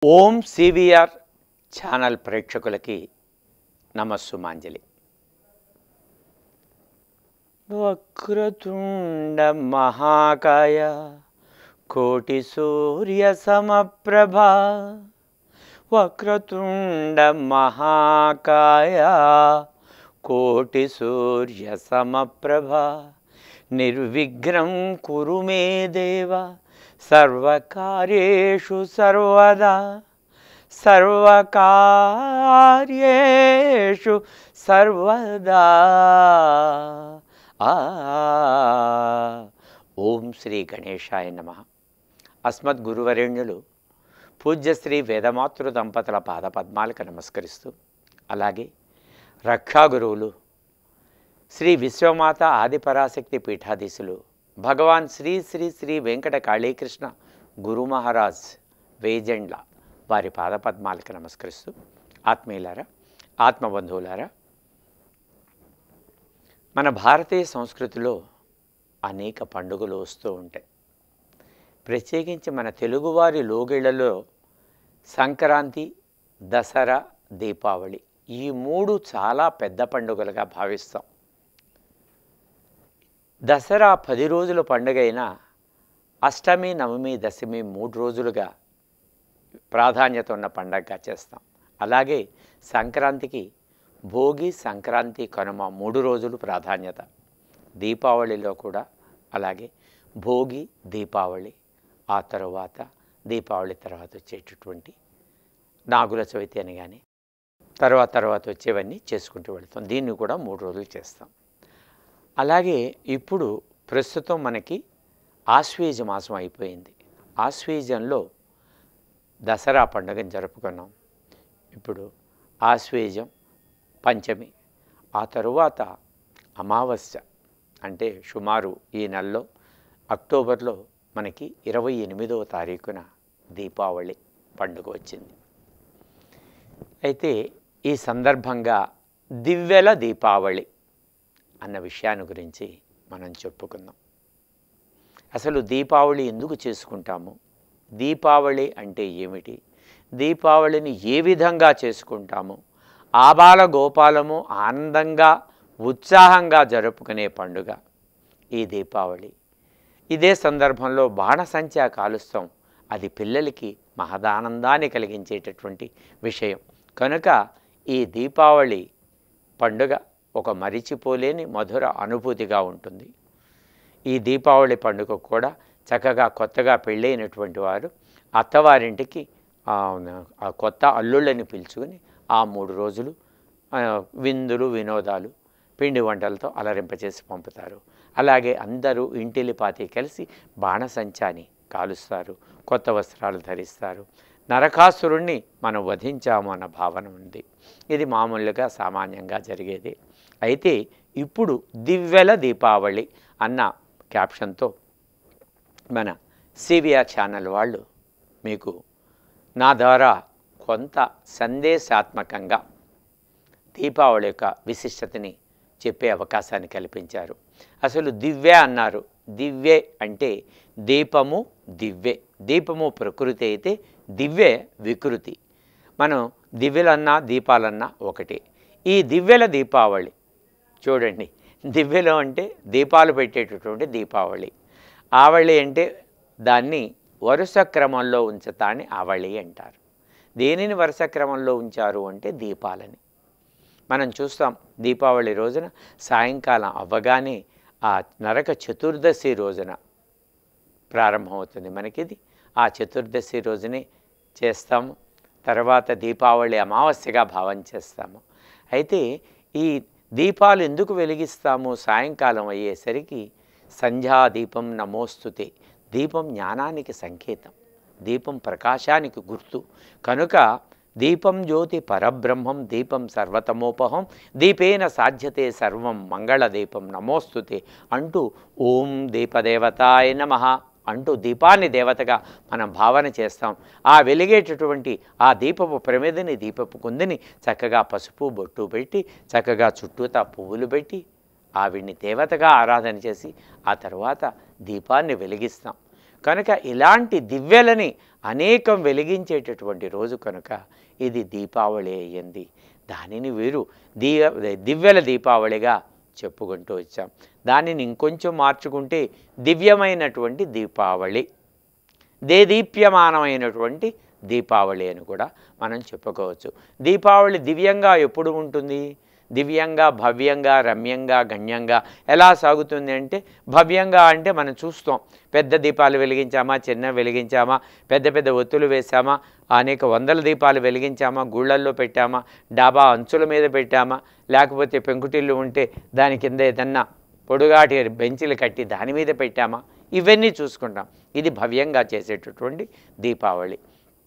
ఓం CVR channel ప్రేక్షకులకి నమస్సుమాంజలి వక్రతుండ మహాకాయ కోటి సూర్య సమప్రభా వక్రతుండ మహాకాయ కోటి సూర్య సమప్రభా నిర్విఘ్నం కురు మే దేవ సర్వకార్యేషు సర్వదా సర్వకార్యేషు సర్వదా ఆ ఓం శ్రీ గణేశాయ నమ అస్మద్గురువరేణ్యులు పూజ్యశ్రీ వేదమాతృ దంపతుల పాదపద్మాలకు నమస్కరిస్తూ అలాగే రక్షా గురువులు శ్రీ విశ్వమాత ఆదిపరాశక్తి పీఠాధీశులు భగవాన్ శ్రీ శ్రీ శ్రీ వెంకట కాళీకృష్ణ గురు మహారాజ్ వేజెండ్ల వారి పాదపద్మాలకు నమస్కరిస్తూ ఆత్మీయులారా ఆత్మబంధువులారా మన భారతీయ సంస్కృతిలో అనేక పండుగలు వస్తూ ఉంటాయి ప్రత్యేకించి మన తెలుగువారి లోగిళ్లలో సంక్రాంతి దసరా దీపావళి ఈ మూడు చాలా పెద్ద పండుగలుగా భావిస్తాం దసరా పది రోజుల పండుగ అయినా అష్టమి నవమి దశమి మూడు రోజులుగా ప్రాధాన్యత ఉన్న పండగగా చేస్తాం అలాగే సంక్రాంతికి భోగి సంక్రాంతి కనుమ మూడు రోజులు ప్రాధాన్యత దీపావళిలో కూడా అలాగే భోగి దీపావళి ఆ తరువాత దీపావళి తర్వాత వచ్చేటటువంటి నాగుల చవితి అని కానీ తర్వాత తర్వాత వచ్చేవన్నీ చేసుకుంటూ వెళ్తాం దీన్ని కూడా మూడు రోజులు చేస్తాం అలాగే ఇప్పుడు ప్రస్తుతం మనకి ఆశ్వేజ మాసం అయిపోయింది ఆశ్వేజంలో దసరా పండుగను జరుపుకున్నాం ఇప్పుడు ఆశ్వేజం పంచమి ఆ తరువాత అమావాస్య అంటే సుమారు ఈ నెలలో అక్టోబర్లో మనకి ఇరవై ఎనిమిదవ తారీఖున దీపావళి పండుగ వచ్చింది అయితే ఈ సందర్భంగా దివ్యల దీపావళి అన్న విషయాన్ని గురించి మనం చెప్పుకుందాం అసలు దీపావళి ఎందుకు చేసుకుంటాము దీపావళి అంటే ఏమిటి దీపావళిని ఏ విధంగా చేసుకుంటాము ఆబాల గోపాలము ఆనందంగా ఉత్సాహంగా జరుపుకునే పండుగ ఈ దీపావళి ఇదే సందర్భంలో బాణసంచా కాలుస్తాం అది పిల్లలకి మహదానందాన్ని కలిగించేటటువంటి విషయం కనుక ఈ దీపావళి పండుగ ఒక మరిచిపోలేని మధుర అనుభూతిగా ఉంటుంది ఈ దీపావళి పండుగ కూడా చక్కగా కొత్తగా పెళ్ళైనటువంటి వారు అత్తవారింటికి ఆ, ఆ కొత్త అల్లుళ్ళని పిలుచుకుని ఆ మూడు రోజులు ఆ, విందులు వినోదాలు పిండి వంటలతో అలరింపచేసి పంపుతారు అలాగే అందరూ ఇంటిలిపాతి కలిసి బాణసంచాని కాలుస్తారు కొత్త వస్త్రాలు ధరిస్తారు నరకాసురుణ్ణి మనం వధించాము అన్న భావన ఉంది ఇది మామూలుగా సామాన్యంగా జరిగేది అయితే ఇప్పుడు దివ్యల దీపావళి అన్న క్యాప్షన్తో మన సివిఆర్ ఛానల్ వాళ్ళు మీకు నా ద్వారా కొంత సందేశాత్మకంగా దీపావళి యొక్క విశిష్టతని చెప్పే అవకాశాన్ని కల్పించారు అసలు దివ్య అన్నారు దివ్యే అంటే దీపము దివ్యే దీపము ప్రకృతి అయితే దివ్యే వికృతి మనం దివ్యలన్నా దీపాలన్నా ఒకటే ఈ దివ్యల దీపావళి చూడండి దివ్యలో అంటే దీపాలు పెట్టేటటువంటి దీపావళి ఆవళి అంటే దాన్ని వరుస క్రమంలో ఉంచుతాని ఆవళి అంటారు దేనిని వరుస క్రమంలో ఉంచారు అంటే దీపాలని మనం చూస్తాం దీపావళి రోజున సాయంకాలం అవ్వగానే ఆ నరక చతుర్దశి రోజున ప్రారంభమవుతుంది మనకిది ఆ చతుర్దశి రోజునే చేస్తాము తర్వాత దీపావళి అమావాస్యగా భావం చేస్తాము అయితే ఈ దీపాలు ఎందుకు వెలిగిస్తాము సాయంకాలం అయ్యేసరికి సంధ్యాదీపం నమోస్తుతే దీపం జ్ఞానానికి సంకేతం దీపం ప్రకాశానికి గుర్తు కనుక దీపం జ్యోతి పరబ్రహ్మం దీపం సర్వతమోపహం దీపేన సాధ్యతే సర్వం మంగళదీపం నమోస్తుతే అంటూ ఓం దీపదేవతాయ నమ అంటూ దీపాన్ని దేవతగా మనం భావన చేస్తాం ఆ వెలిగేటటువంటి ఆ దీపపు ప్రమిదని దీపపు కుందిని చక్కగా పసుపు బొట్టు పెట్టి చక్కగా చుట్టూతా పువ్వులు పెట్టి ఆవిడ్ని దేవతగా ఆరాధన చేసి ఆ తర్వాత దీపాన్ని వెలిగిస్తాం కనుక ఇలాంటి దివ్యలని అనేకం వెలిగించేటటువంటి రోజు కనుక ఇది దీపావళి అయ్యింది దానిని వీరు దీ దివ్యల దీపావళిగా చెప్పుకుంటూ వచ్చాం దానిని ఇంకొంచెం మార్చుకుంటే దివ్యమైనటువంటి దీపావళి దేదీప్యమానమైనటువంటి దీపావళి అని కూడా మనం చెప్పుకోవచ్చు దీపావళి దివ్యంగా ఎప్పుడు ఉంటుంది దివ్యంగా భవ్యంగా రమ్యంగా గణ్యంగా ఎలా సాగుతుంది అంటే భవ్యంగా అంటే మనం చూస్తాం పెద్ద దీపాలు వెలిగించామా చిన్న వెలిగించామా పెద్ద పెద్ద ఒత్తులు వేసామా అనేక వందల దీపాలు వెలిగించామా గుళ్ళల్లో పెట్టామా డాబా అంచుల మీద పెట్టామా లేకపోతే పెంకుటిల్లు ఉంటే దాని కింద ఏదన్నా పొడుగాటి బెంచీలు కట్టి దాని మీద పెట్టామా ఇవన్నీ చూసుకుంటాం ఇది భవ్యంగా చేసేటటువంటి దీపావళి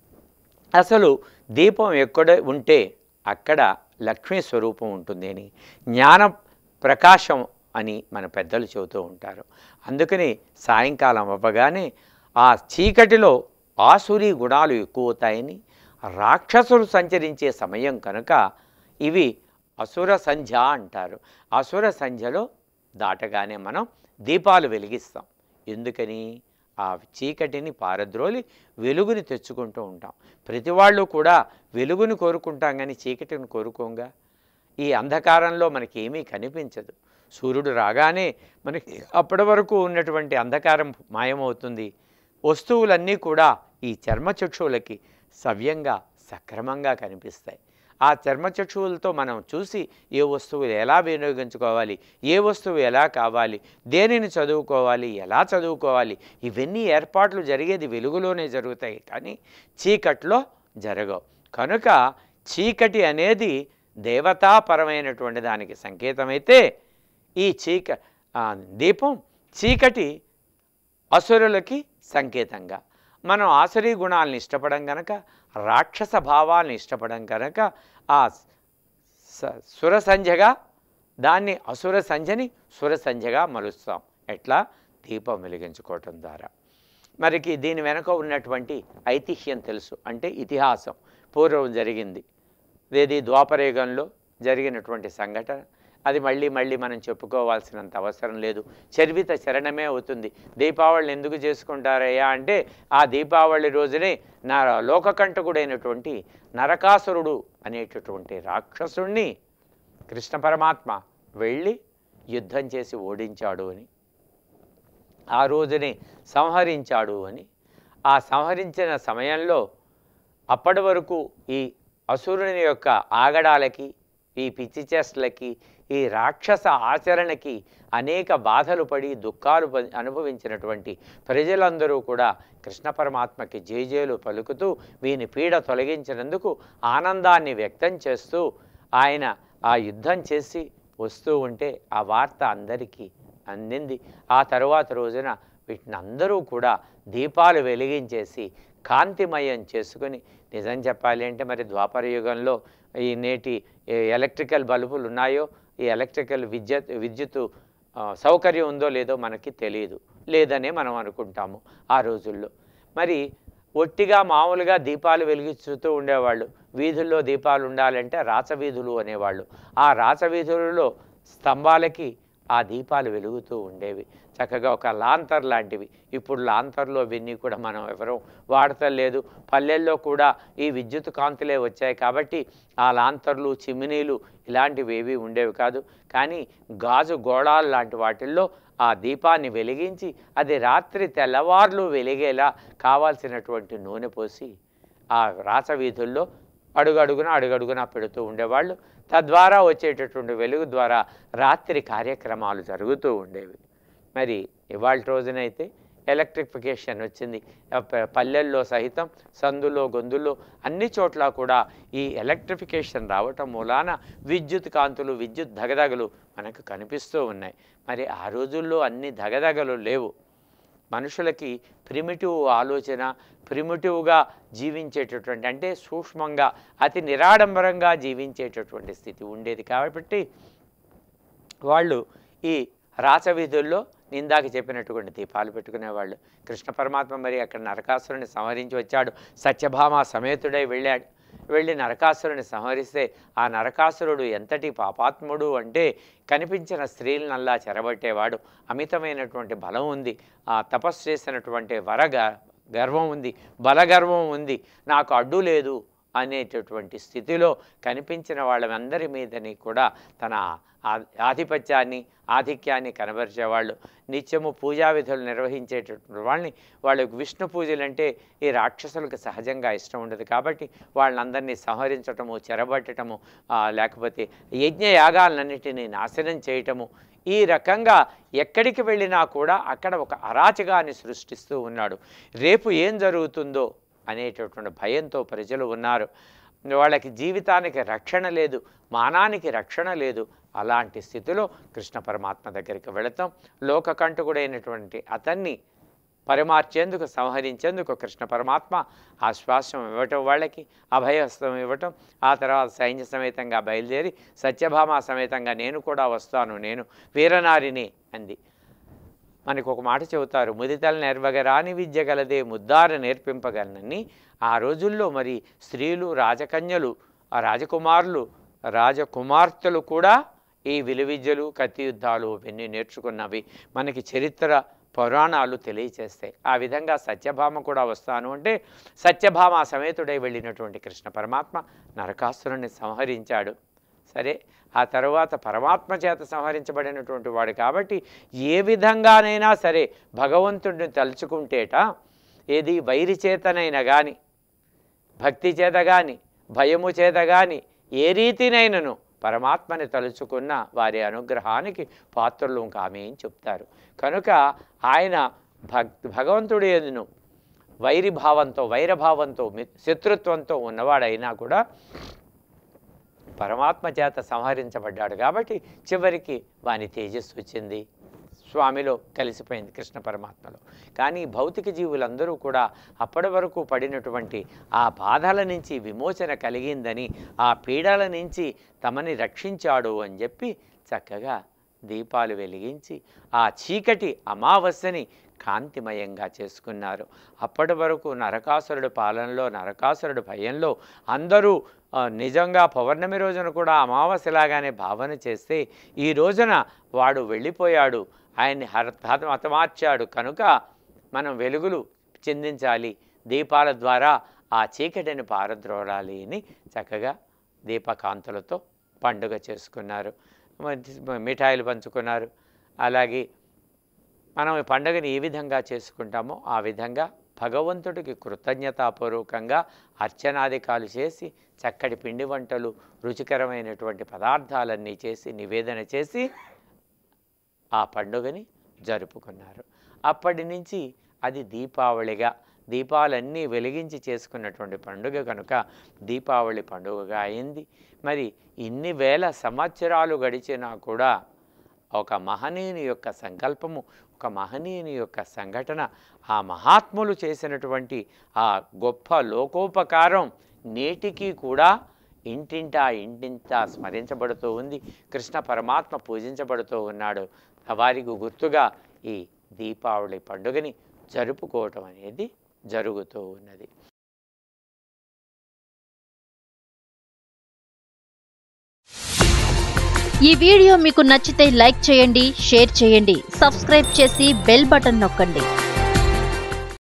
అసలు దీపం ఎక్కడ ఉంటే అక్కడ లక్ష్మీ స్వరూపం ఉంటుంది అని జ్ఞాన ప్రకాశం అని మన పెద్దలు చెబుతూ ఉంటారు అందుకని సాయంకాలం అవ్వగానే ఆ చీకటిలో ఆసురీ గుణాలు ఎక్కువ అవుతాయని రాక్షసులు సంచరించే సమయం కనుక ఇవి అసుర సంధ్య అంటారు అసుర సంధ్యలో దాటగానే మనం దీపాలు వెలిగిస్తాం ఎందుకని ఆ చీకటిని పారద్రోలి వెలుగుని తెచ్చుకుంటూ ఉంటాం ప్రతి వాళ్ళు కూడా వెలుగుని కోరుకుంటాం కానీ చీకటిని కోరుకోంగా ఈ అంధకారంలో మనకి ఏమీ కనిపించదు సూర్యుడు రాగానే మనకి అప్పటి వరకు ఉన్నటువంటి అంధకారం మాయమవుతుంది వస్తువులన్నీ కూడా ఈ చర్మచక్షువులకి సవ్యంగా సక్రమంగా కనిపిస్తాయి ఆ చర్మచక్షువులతో మనం చూసి ఏ వస్తువు ఎలా వినియోగించుకోవాలి ఏ వస్తువు ఎలా కావాలి దేనిని చదువుకోవాలి ఎలా చదువుకోవాలి ఇవన్నీ ఏర్పాట్లు జరిగేది వెలుగులోనే జరుగుతాయి కానీ చీకట్లో జరగవు కనుక చీకటి అనేది దేవతాపరమైనటువంటి దానికి సంకేతమైతే ఈ చీక ఆ, దీపం చీకటి అసురులకి సంకేతంగా మనం ఆసురీ గుణాలను ఇష్టపడం కనుక రాక్షస భావాలను ఇష్టపడం కనుక ఆ స- సుర సంధ్యగా దాన్ని అసుర సంధ్యని సుర సంధ్యగా మలుస్తాం ఎట్లా దీపం వెలిగించుకోవటం ద్వారా మరికి దీని వెనక ఉన్నటువంటి ఐతిహ్యం తెలుసు అంటే ఇతిహాసం పూర్వం జరిగింది ఏది ద్వాపరయుగంలో జరిగినటువంటి సంఘటన అది మళ్ళీ మళ్ళీ మనం చెప్పుకోవాల్సినంత అవసరం లేదు చర్విత శరణమే అవుతుంది దీపావళిని ఎందుకు చేసుకుంటారయ్యా అంటే ఆ దీపావళి రోజునే నా లోకకంటకుడైనటువంటి నరకాసురుడు అనేటటువంటి రాక్షసుణ్ణి కృష్ణ పరమాత్మ వెళ్ళి యుద్ధం చేసి ఓడించాడు అని ఆ రోజునే సంహరించాడు అని ఆ సంహరించిన సమయంలో అప్పటి వరకు ఈ అసురుని యొక్క ఆగడాలకి ఈ పిచ్చి చేష్టలకి ఈ రాక్షస ఆచరణకి అనేక బాధలు పడి దుఃఖాలు ప- అనుభవించినటువంటి ప్రజలందరూ కూడా కృష్ణ పరమాత్మకి జేజేలు పలుకుతూ వీని పీడ తొలగించినందుకు ఆనందాన్ని వ్యక్తం చేస్తూ ఆయన ఆ యుద్ధం చేసి వస్తూ ఉంటే ఆ వార్త అందరికీ అందింది ఆ తరువాత రోజున వీటిని అందరూ కూడా దీపాలు వెలిగించేసి కాంతిమయం చేసుకుని నిజం చెప్పాలి అంటే మరి ద్వాపర యుగంలో ఈ నేటి ఏ ఎలక్ట్రికల్ బల్బులు ఉన్నాయో ఈ ఎలక్ట్రికల్ విద్యుత్ విద్యుత్ ఆ, సౌకర్యం ఉందో లేదో మనకి తెలియదు లేదనే మనం అనుకుంటాము ఆ రోజుల్లో మరి ఒట్టిగా మామూలుగా దీపాలు వెలిగిస్తూ ఉండేవాళ్ళు వీధుల్లో దీపాలు ఉండాలంటే రాచవీధులు అనేవాళ్ళు ఆ రాచవీధులలో స్తంభాలకి ఆ దీపాలు వెలుగుతూ ఉండేవి చక్కగా ఒక లాంతర్ లాంటివి ఇప్పుడు లాంతర్లో అవన్నీ కూడా మనం ఎవరూ వాడతలేదు పల్లెల్లో కూడా ఈ విద్యుత్ కాంతులే వచ్చాయి కాబట్టి ఆ లాంతర్లు చిమ్నీలు ఇలాంటివి ఏవి ఉండేవి కాదు కానీ గాజు గోళాలు లాంటి వాటిల్లో ఆ దీపాన్ని వెలిగించి అది రాత్రి తెల్లవార్లు వెలిగేలా కావాల్సినటువంటి నూనె పోసి ఆ రాసవీధుల్లో అడుగడుగున అడుగడుగున పెడుతూ ఉండేవాళ్ళు తద్వారా వచ్చేటటువంటి వెలుగు ద్వారా రాత్రి కార్యక్రమాలు జరుగుతూ ఉండేవి మరి ఇవాళ రోజునైతే ఎలక్ట్రిఫికేషన్ వచ్చింది ఆ ప- పల్లెల్లో సహితం సందులో గొంతుల్లో అన్ని చోట్ల కూడా ఈ ఎలక్ట్రిఫికేషన్ రావటం మూలాన విద్యుత్ కాంతులు విద్యుత్ దగదగలు మనకు కనిపిస్తూ ఉన్నాయి మరి ఆ రోజుల్లో అన్ని దగదగలు లేవు మనుషులకి ప్రిమిటివ్ ఆలోచన ప్రిమిటివ్గా జీవించేటటువంటి అంటే సూక్ష్మంగా అతి నిరాడంబరంగా జీవించేటటువంటి స్థితి ఉండేది కాబట్టి వాళ్ళు ఈ రాచవీధుల్లో ఇందాక చెప్పినటువంటి దీపాలు పెట్టుకునేవాళ్ళు కృష్ణ పరమాత్మ మరి అక్కడ నరకాసురుని సంహరించి వచ్చాడు సత్యభామ సమేతుడై వెళ్ళాడు వెళ్ళి నరకాసురుని సంహరిస్తే ఆ నరకాసురుడు ఎంతటి పాపాత్ముడు అంటే కనిపించిన స్త్రీలనల్లా చెరబట్టేవాడు అమితమైనటువంటి బలం ఉంది ఆ తపస్సు చేసినటువంటి వరగ గర్వం ఉంది బలగర్వం ఉంది నాకు అడ్డు లేదు అనేటటువంటి స్థితిలో కనిపించిన వాళ్ళందరి మీదని కూడా తన ఆ- ఆధిపత్యాన్ని ఆధిక్యాన్ని కనబరిచేవాళ్ళు నిత్యము పూజా విధులు నిర్వహించేటటువంటి వాళ్ళని వాళ్ళకి విష్ణు పూజలు అంటే ఈ రాక్షసులకు సహజంగా ఇష్టం ఉండదు కాబట్టి వాళ్ళందరినీ సంహరించటము చెరబట్టటము ఆ, లేకపోతే యజ్ఞ యాగాలన్నిటినీ నాశనం చేయటము ఈ రకంగా ఎక్కడికి వెళ్ళినా కూడా అక్కడ ఒక అరాచకాన్ని సృష్టిస్తూ ఉన్నాడు రేపు ఏం జరుగుతుందో అనేటటువంటి భయంతో ప్రజలు ఉన్నారు వాళ్ళకి జీవితానికి రక్షణ లేదు మానానికి రక్షణ లేదు అలాంటి స్థితిలో కృష్ణ పరమాత్మ దగ్గరికి వెళతాం లోకకంటకుడైనటువంటి అతన్ని పరిమార్చేందుకు సంహరించేందుకు కృష్ణ పరమాత్మ ఆశ్వాసం ఇవ్వటం వాళ్ళకి అభయహస్తం ఇవ్వటం ఆ తర్వాత సైన్య సమేతంగా బయలుదేరి సత్యభామ సమేతంగా నేను కూడా వస్తాను నేను వీరనారిని అంది మనకు ఒక మాట చెబుతారు ముదితల నెరవగరాని విద్య గలదే ముద్దార నేర్పింపగలనని ఆ రోజుల్లో మరి స్త్రీలు రాజకన్యలు ఆ రాజకుమారులు రాజకుమార్తెలు కూడా ఈ విలువిద్యలు కత్తి యుద్ధాలు ఇవన్నీ నేర్చుకున్నవి మనకి చరిత్ర పురాణాలు తెలియచేస్తాయి ఆ విధంగా సత్యభామ కూడా వస్తాను అంటే సత్యభామ సమేతుడై వెళ్ళినటువంటి కృష్ణ పరమాత్మ నరకాసురుణ్ణి సంహరించాడు సరే ఆ తరువాత పరమాత్మ చేత సంహరించబడినటువంటి వాడు కాబట్టి ఏ విధంగానైనా సరే భగవంతుడిని తలుచుకుంటేట ఏది వైరి చేతనైనా కానీ భక్తి చేత కానీ భయము చేత కానీ ఏ రీతినైనను పరమాత్మని తలుచుకున్న వారి అనుగ్రహానికి పాత్రలు కామే అని చెప్తారు కనుక ఆయన భక్ భగవంతుడు ఎదును వైరి భావంతో వైరభావంతో మి- శత్రుత్వంతో ఉన్నవాడైనా కూడా పరమాత్మ చేత సంహరించబడ్డాడు కాబట్టి చివరికి వాని తేజస్సు వచ్చింది స్వామిలో కలిసిపోయింది కృష్ణ పరమాత్మలో కానీ భౌతిక జీవులందరూ కూడా అప్పటి వరకు పడినటువంటి ఆ బాధల నుంచి విమోచన కలిగిందని ఆ పీడల నుంచి తమని రక్షించాడు అని చెప్పి చక్కగా దీపాలు వెలిగించి ఆ చీకటి అమావాస్యని కాంతిమయంగా చేసుకున్నారు అప్పటి వరకు నరకాసురుడు పాలనలో నరకాసురుడు భయంలో అందరూ ఆ, నిజంగా పౌర్ణమి రోజున కూడా అమావాస్యలాగానే భావన చేస్తే ఈ రోజున వాడు వెళ్ళిపోయాడు ఆయన్ని హర హత- హతమార్చాడు కనుక మనం వెలుగులు చెందించాలి దీపాల ద్వారా ఆ చీకటిని పారద్రోడాలి అని చక్కగా దీపకాంతులతో పండుగ చేసుకున్నారు మ- మిఠాయిలు పంచుకున్నారు అలాగే మనం ఈ పండుగని ఏ విధంగా చేసుకుంటామో ఆ విధంగా భగవంతుడికి కృతజ్ఞతాపూర్వకంగా అర్చనాదికాలు చేసి చక్కటి పిండి వంటలు రుచికరమైనటువంటి పదార్థాలన్నీ చేసి నివేదన చేసి ఆ పండుగని జరుపుకున్నారు అప్పటి నుంచి అది దీపావళిగా దీపాలన్నీ వెలిగించి చేసుకున్నటువంటి పండుగ కనుక దీపావళి పండుగగా అయింది మరి ఇన్ని వేల సంవత్సరాలు గడిచినా కూడా ఒక మహనీయుని యొక్క సంకల్పము ఒక మహనీయుని యొక్క సంఘటన ఆ మహాత్ములు చేసినటువంటి ఆ గొప్ప లోకోపకారం నేటికి కూడా ఇంటింటా ఇంటింటా స్మరించబడుతూ ఉంది కృష్ణ పరమాత్మ పూజించబడుతూ ఉన్నాడు వారికి గుర్తుగా ఈ దీపావళి పండుగని జరుపుకోవటం అనేది జరుగుతూ ఉన్నది ఈ వీడియో మీకు నచ్చితే లైక్ చేయండి షేర్ చేయండి సబ్స్క్రైబ్ చేసి బెల్ బటన్ నొక్కండి